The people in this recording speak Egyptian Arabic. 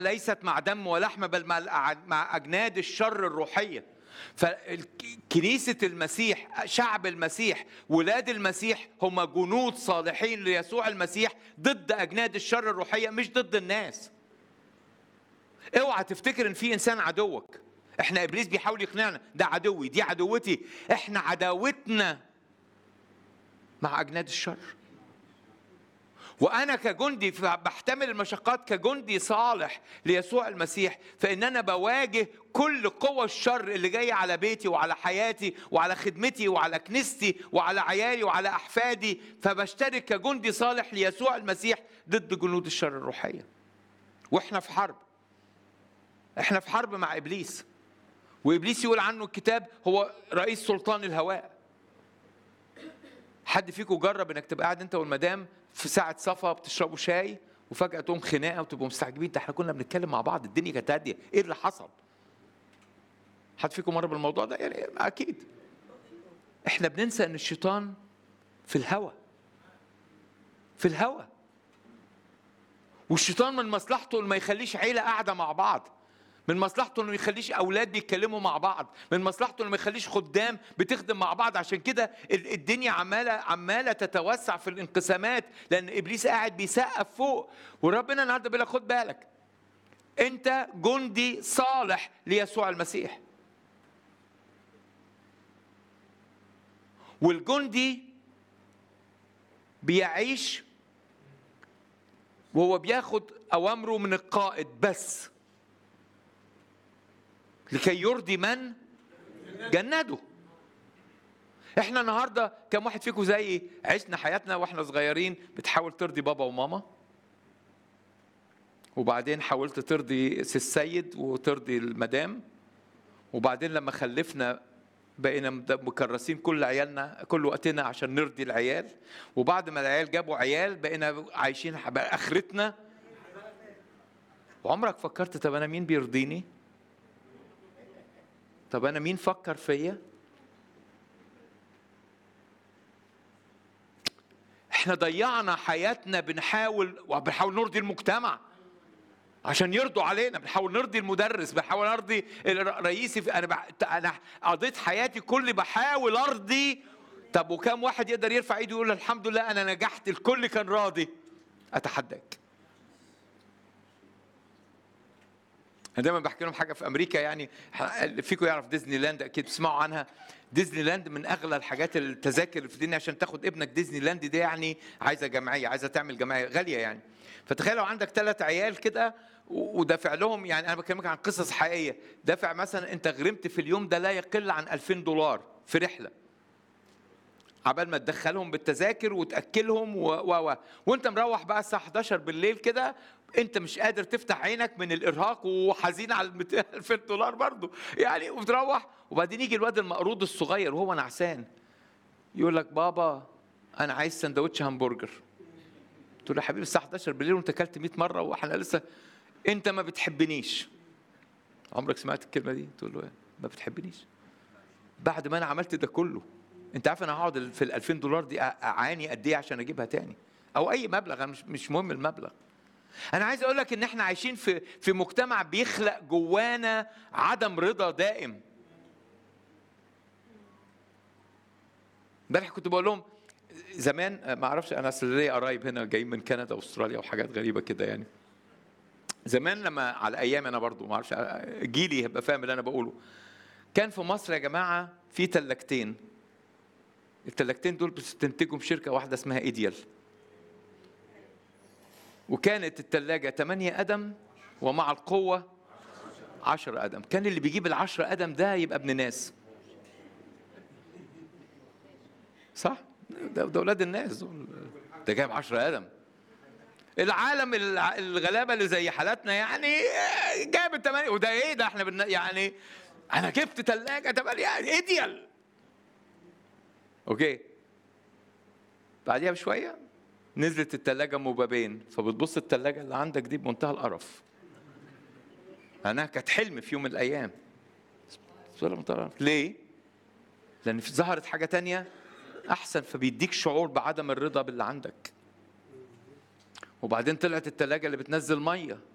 ليست مع دم ولحم بل مع الأع- مع اجناد الشر الروحيه فكنيسه المسيح شعب المسيح ولاد المسيح هم جنود صالحين ليسوع المسيح ضد اجناد الشر الروحيه مش ضد الناس اوعى تفتكر ان في انسان عدوك احنا ابليس بيحاول يقنعنا ده عدوي دي عدوتي احنا عداوتنا مع اجناد الشر وانا كجندي بحتمل المشقات كجندي صالح ليسوع المسيح فان انا بواجه كل قوى الشر اللي جايه على بيتي وعلى حياتي وعلى خدمتي وعلى كنيستي وعلى عيالي وعلى احفادي فبشترك كجندي صالح ليسوع المسيح ضد جنود الشر الروحيه واحنا في حرب احنا في حرب مع ابليس وابليس يقول عنه الكتاب هو رئيس سلطان الهواء حد فيكم جرب انك تبقى قاعد انت والمدام في ساعه صفا بتشربوا شاي وفجاه تقوم خناقه وتبقوا مستعجبين ده احنا كنا بنتكلم مع بعض الدنيا كانت هاديه ايه اللي حصل حد فيكم مر بالموضوع ده يعني اكيد احنا بننسى ان الشيطان في الهوى في الهوى والشيطان من مصلحته انه ما يخليش عيله قاعده مع بعض من مصلحته انه ما يخليش اولاد بيتكلموا مع بعض من مصلحته انه ما يخليش خدام بتخدم مع بعض عشان كده ال- الدنيا عماله عماله تتوسع في الانقسامات لان ابليس قاعد بيسقف فوق وربنا النهارده بيقول لك خد بالك انت جندي صالح ليسوع المسيح والجندي بيعيش وهو بياخد اوامره من القائد بس لكي يرضي من جنده احنا النهارده كم واحد فيكم زي عشنا حياتنا واحنا صغيرين بتحاول ترضي بابا وماما وبعدين حاولت ترضي سي السيد وترضي المدام وبعدين لما خلفنا بقينا مد- مكرسين كل عيالنا كل وقتنا عشان نرضي العيال وبعد ما العيال جابوا عيال بقينا عايشين ح- بقى اخرتنا وعمرك فكرت طب انا مين بيرضيني؟ طب انا مين فكر فيا؟ احنا ضيعنا حياتنا بنحاول وبنحاول نرضي المجتمع عشان يرضوا علينا بنحاول نرضي المدرس بنحاول ارضي الر- رئيسي في انا بح... انا قضيت حياتي كل بحاول ارضي طب وكم واحد يقدر يرفع ايده يقول الحمد لله انا نجحت الكل كان راضي اتحداك انا دايما بحكي لهم حاجه في امريكا يعني ح- اللي فيكم يعرف ديزني لاند اكيد تسمعوا عنها ديزني لاند من اغلى الحاجات التذاكر اللي في الدنيا عشان تاخد ابنك ديزني لاند دي يعني عايزه جمعيه عايزه تعمل جمعيه غاليه يعني فتخيل لو عندك ثلاث عيال كده و- ودافع لهم يعني انا بكلمك عن قصص حقيقيه دافع مثلا انت غرمت في اليوم ده لا يقل عن 2000 دولار في رحله عبال ما تدخلهم بالتذاكر وتاكلهم و... و... و... وانت مروح بقى الساعه 11 بالليل كده انت مش قادر تفتح عينك من الارهاق وحزين على ال 200 2000 دولار برضه يعني وبتروح وبعدين يجي الواد المقروض الصغير وهو نعسان يقول لك بابا انا عايز سندوتش همبرجر تقول له يا حبيبي الساعه 11 بالليل وانت اكلت 100 مره واحنا لسه انت ما بتحبنيش عمرك سمعت الكلمه دي تقول له ايه ما بتحبنيش بعد ما انا عملت ده كله انت عارف انا هقعد في ال 2000 دولار دي اعاني قد ايه عشان اجيبها تاني او اي مبلغ انا مش مش مهم المبلغ انا عايز اقول لك ان احنا عايشين في في مجتمع بيخلق جوانا عدم رضا دائم امبارح كنت بقول لهم زمان ما اعرفش انا اصل ليا قرايب هنا جايين من كندا واستراليا وحاجات غريبه كده يعني زمان لما على ايامي انا برضو ما اعرفش جيلي هيبقى فاهم اللي انا بقوله كان في مصر يا جماعه في تلاجتين التلاجتين دول بتنتجهم شركه واحده اسمها ايديال وكانت التلاجة 8 قدم ومع القوة 10 قدم كان اللي بيجيب العشرة قدم ده يبقى ابن ناس صح ده, ده اولاد الناس دول ده جايب 10 قدم العالم الع- الغلابه اللي زي حالاتنا يعني جايب الثمانية وده ايه ده احنا بن يعني انا جبت ثلاجه ثمانية ايديال اوكي بعديها بشويه نزلت الثلاجه مبابين فبتبص الثلاجه اللي عندك دي بمنتهى القرف انا كانت حلم في يوم من الايام بس ولا منتهى القرف. ليه لان في- ظهرت حاجه تانية احسن فبيديك شعور بعدم الرضا باللي عندك وبعدين طلعت التلاجة اللي بتنزل ميه